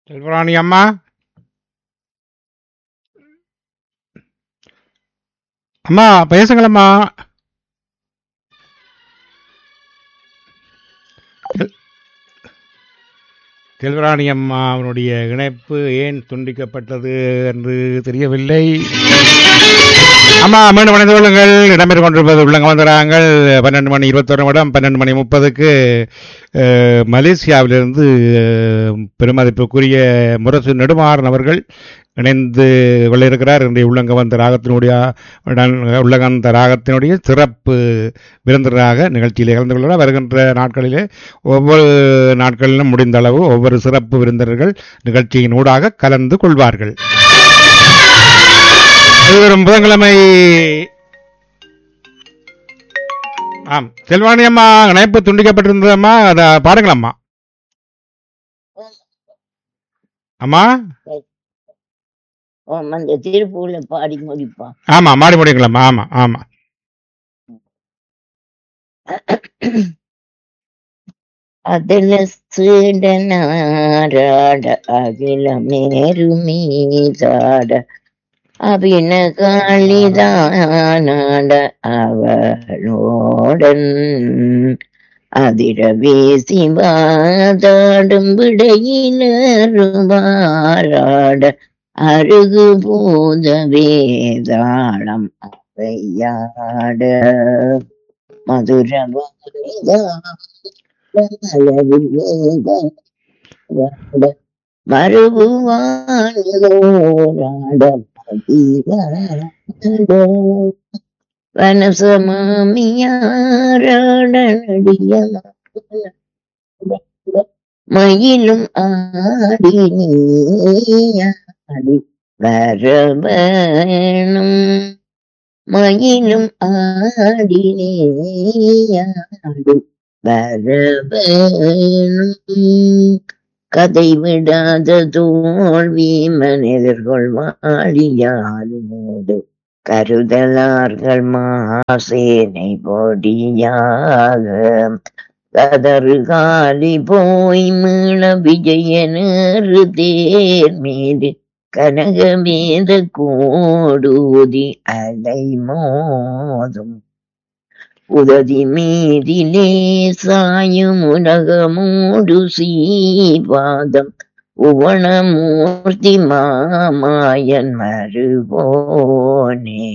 செல்வராணி அம்மா அம்மா பேசுங்களம்மா செல்- செல்வராணி அம்மா அவனுடைய இணைப்பு ஏன் துண்டிக்கப்பட்டது என்று தெரியவில்லை அம்மா மீண்டும் இணைந்து கொள்ளுங்கள் இடம்பெற்று கொண்டிருப்பது உள்ளங்க வந்துறாங்கள் பன்னெண்டு மணி இருபத்தொரு நிமிடம் பன்னெண்டு மணி முப்பதுக்கு அஹ், மலேசியாவிலிருந்து அஹ், பெருமதிப்புக்குரிய முரசு நெடுமாறன் அவர்கள் இணைந்து கொள்ளிருக்கிறார் இன்றைய உள்ளங்க வந்த ராகத்தினுடைய உடன் உள்ளங்கந்த ராகத்தினுடைய சிறப்பு விருந்தினராக நிகழ்ச்சியில் கலந்து கொள்கிறார் வருகின்ற நாட்களிலே ஒவ்வொரு நாட்களிலும் முடிந்த அளவு ஒவ்வொரு சிறப்பு விருந்தினர்கள் நிகழ்ச்சியின் ஊடாக கலந்து கொள்வார்கள் வரும் புதன்கிழமை ஆம் செல்வாணி அம்மா இணைப்பு துண்டிக்கப்பட்டிருந்ததம்மா அதை பாருங்களம்மா அம்மா ஆமா, அந்த திருப்பூர்ல பாடி முடிப்பான் ஆமா மாடி முடியுங்களம்மா ஆமா ஆமா அதுல சீடனாராட அகில மேரு மீதாட அபின காளிதானாட அவளோடன் அதிர வீசி வாதாடும் விடையிலருவாராட அருகு பூத வேதாளம் அவையாட மதுர மறுபுவானோராட வனசமாமியாராட மயிலும் ஆடி நீயாடி வரவேணும் மயிலும் ஆடி நீயாடி வரவேணும் கதை விடாத தோல்வி மனிதர்கள் வாழியாடு கருதலார்கள் மாசேனை பொடியாக கதறு காலி போய் மீள விஜயனரு தேர் மீது கனகமேத கோடூதி அலை மோதும் உததி மீதிலே சாயும் உலகமூடு சீபாதம் உவனமூர்த்தி மாமாயன் மறுபோனே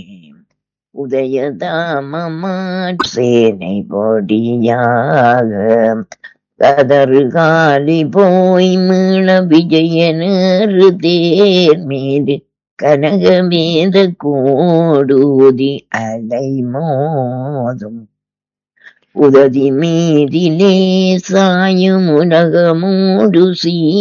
உதயதாமமாட்சேனை பொடியாக கதறு காலி போய் மீள விஜயனரு தேர் மீது கனகமேத கோடூதி அலை மோதும் உததி மீதிலே சாயும் உலகமூடு சீ